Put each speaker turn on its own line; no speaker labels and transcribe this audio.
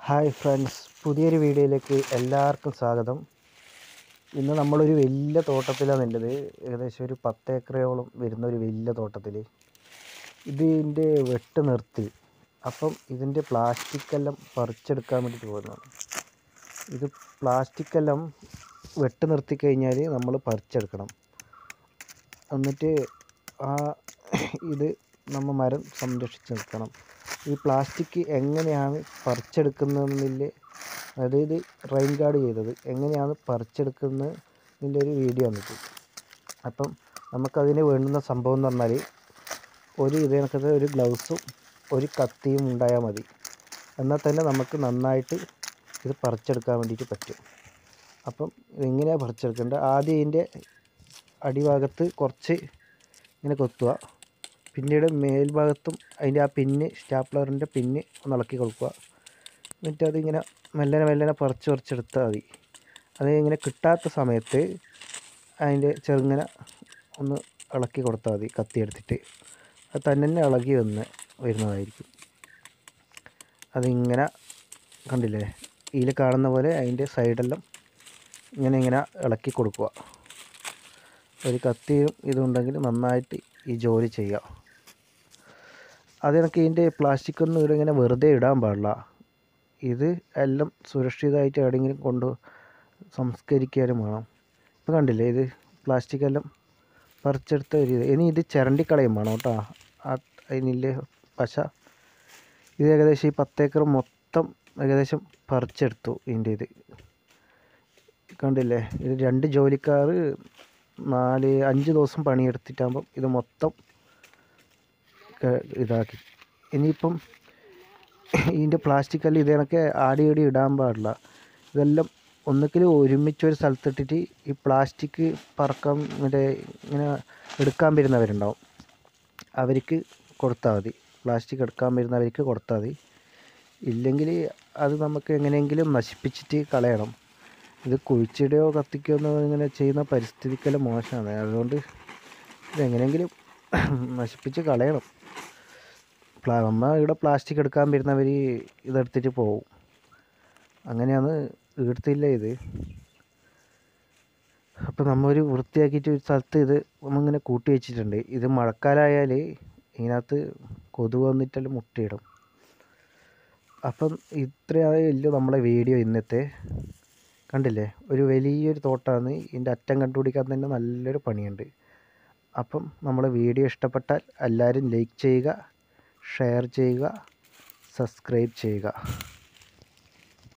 hi friends പുതിയൊരു വീഡിയോയിലേക്ക് എല്ലാവർക്കും സ്വാഗതം ഇന്ന് നമ്മളൊരു വലിയ തോട്ടത്തിലാണ് ഉള്ളത് ഏകദേശം ഒരു പത്ത് ഏക്കറയോളം വരുന്ന ഒരു വലിയ തോട്ടത്തിൽ ഇതിൻ്റെ വെട്ട് നിർത്തി അപ്പം ഇതിൻ്റെ പ്ലാസ്റ്റിക് എല്ലാം പറിച്ചെടുക്കാൻ വേണ്ടിയിട്ട് പോകുന്നതാണ് ഇത് പ്ലാസ്റ്റിക് എല്ലാം വെട്ട് നിർത്തി കഴിഞ്ഞാൽ നമ്മൾ പറിച്ചെടുക്കണം എന്നിട്ട് ആ ഇത് നമ്മൾ മരം സംരക്ഷിച്ച് നിർത്തണം ഈ പ്ലാസ്റ്റിക് എങ്ങനെയാണ് പറിച്ചെടുക്കുന്നതെന്നില്ല അതായത് റെയിൻ ഗാർഡ് ചെയ്തത് എങ്ങനെയാണ് പറിച്ചെടുക്കുന്നതിൻ്റെ ഒരു വീഡിയോ വന്നിട്ട് അപ്പം നമുക്കതിന് വേണ്ടുന്ന സംഭവം എന്ന് പറഞ്ഞാൽ ഒരു ഇത് കണക്കത്തെ ഒരു ഗ്ലൗസും ഒരു കത്തിയും ഉണ്ടായാൽ മതി എന്നാൽ തന്നെ നമുക്ക് നന്നായിട്ട് ഇത് പറിച്ചെടുക്കാൻ വേണ്ടിയിട്ട് പറ്റും അപ്പം ഇതെങ്ങനെയാണ് പറിച്ചെടുക്കേണ്ടത് ആദ്യം ഇതിൻ്റെ അടിഭാഗത്ത് കുറച്ച് ഇങ്ങനെ കൊത്തുക പിന്നീട് മേൽഭാഗത്തും അതിൻ്റെ ആ പിന്ന് സ്റ്റാപ്ലറിൻ്റെ പിന്ന് ഒന്ന് ഇളക്കി കൊടുക്കുക എന്നിട്ട് അതിങ്ങനെ മെല്ലനെ മെല്ലനെ പറിച്ച് പറിച്ചെടുത്താൽ മതി അത് ഇങ്ങനെ കിട്ടാത്ത സമയത്ത് അതിൻ്റെ ചെറുങ്ങനെ ഒന്ന് ഇളക്കി കൊടുത്താൽ മതി കത്തി എടുത്തിട്ട് അത് തന്നെ ഇളകി വന്ന് വരുന്നതായിരിക്കും അതിങ്ങനെ കണ്ടില്ലേ ഇതിൽ കാണുന്ന പോലെ അതിൻ്റെ സൈഡെല്ലാം ഇങ്ങനെ ഇങ്ങനെ ഇളക്കി കൊടുക്കുക ഒരു കത്തിയും ഇതുണ്ടെങ്കിൽ നന്നായിട്ട് ഈ ജോലി ചെയ്യുക അത് കണക്ക് ഇതിൻ്റെ പ്ലാസ്റ്റിക് ഒന്നും ഇവിടെ ഇങ്ങനെ വെറുതെ ഇടാൻ പാടില്ല ഇത് എല്ലാം സുരക്ഷിതമായിട്ട് എവിടെയെങ്കിലും കൊണ്ട് സംസ്കരിക്കാനും വേണം ഇപ്പം കണ്ടില്ലേ ഇത് പ്ലാസ്റ്റിക് എല്ലാം പറിച്ചെടുത്ത ഒരു ഇത് ഇനി ഇത് ചിരണ്ടിക്കളയും വേണം കേട്ടോ ആ അതിനില്ലേ പശ ഇത് ഏകദേശം ഈ പത്തേക്കർ മൊത്തം ഏകദേശം പറിച്ചെടുത്തു ഇതിൻ്റെ ഇത് കണ്ടില്ലേ ഇത് രണ്ട് ജോലിക്കാർ നാല് അഞ്ച് ദിവസം പണിയെടുത്തിട്ടാകുമ്പം ഇത് മൊത്തം ക- ഇതാക്കി ഇനിയിപ്പം ഇതിൻ്റെ പ്ലാസ്റ്റിക് എല്ലാം ഇത് കണക്കെ ആടി ആടി ഇടാൻ പാടില്ല ഇതെല്ലാം ഒന്നുകിൽ ഒരുമിച്ച് ഒരു സ്ഥലത്തിട്ടിട്ട് ഈ പ്ലാസ്റ്റിക് പറക്കാൻ മറ്റേ ഇങ്ങനെ എടുക്കാൻ വരുന്നവരുണ്ടാവും അവർക്ക് കൊടുത്താൽ മതി പ്ലാസ്റ്റിക് എടുക്കാൻ വരുന്നവർക്ക് കൊടുത്താൽ മതി ഇല്ലെങ്കിൽ അത് നമുക്ക് എങ്ങനെയെങ്കിലും നശിപ്പിച്ചിട്ട് കളയണം ഇത് കുഴിച്ചിടുകയോ കത്തിക്കുകയോ ഒന്നും ഇങ്ങനെ ചെയ്യുന്ന പരിസ്ഥിതിക്കെല്ലാം മോശമാണ് അതുകൊണ്ട് ഇതെങ്ങനെയെങ്കിലും നശിപ്പിച്ച് കളയണം പ്ലാ നമ്മ ഇവിടെ പ്ലാസ്റ്റിക് എടുക്കാൻ വരുന്നവർ ഇതെടുത്തിട്ട് പോവും അങ്ങനെയാണ് എടുത്തില്ല ഇത് അപ്പോൾ നമ്മൾ ഒരു വൃത്തിയാക്കിയിട്ട് ഒരു സ്ഥലത്ത് ഇത് നമ്മളിങ്ങനെ കൂട്ടി വെച്ചിട്ടുണ്ട് ഇത് മഴക്കാലമായാൽ ഇതിനകത്ത് കൊതുക് വന്നിട്ടെല്ലാം മുട്ടയിടും അപ്പം ഇത്രയായല്ലോ നമ്മളെ വീഡിയോ ഇന്നത്തെ കണ്ടില്ലേ ഒരു വലിയൊരു തോട്ടമാണ് ഇതിൻ്റെ അറ്റം കണ്ടുപിടിക്കാൻ തന്നെ നല്ലൊരു പണിയുണ്ട് അപ്പം നമ്മളെ വീഡിയോ ഇഷ്ടപ്പെട്ടാൽ എല്ലാവരും ലൈക്ക് ചെയ്യുക ഷെയർ ചെയ്യുക സബ്സ്ക്രൈബ് ചെയ്യുക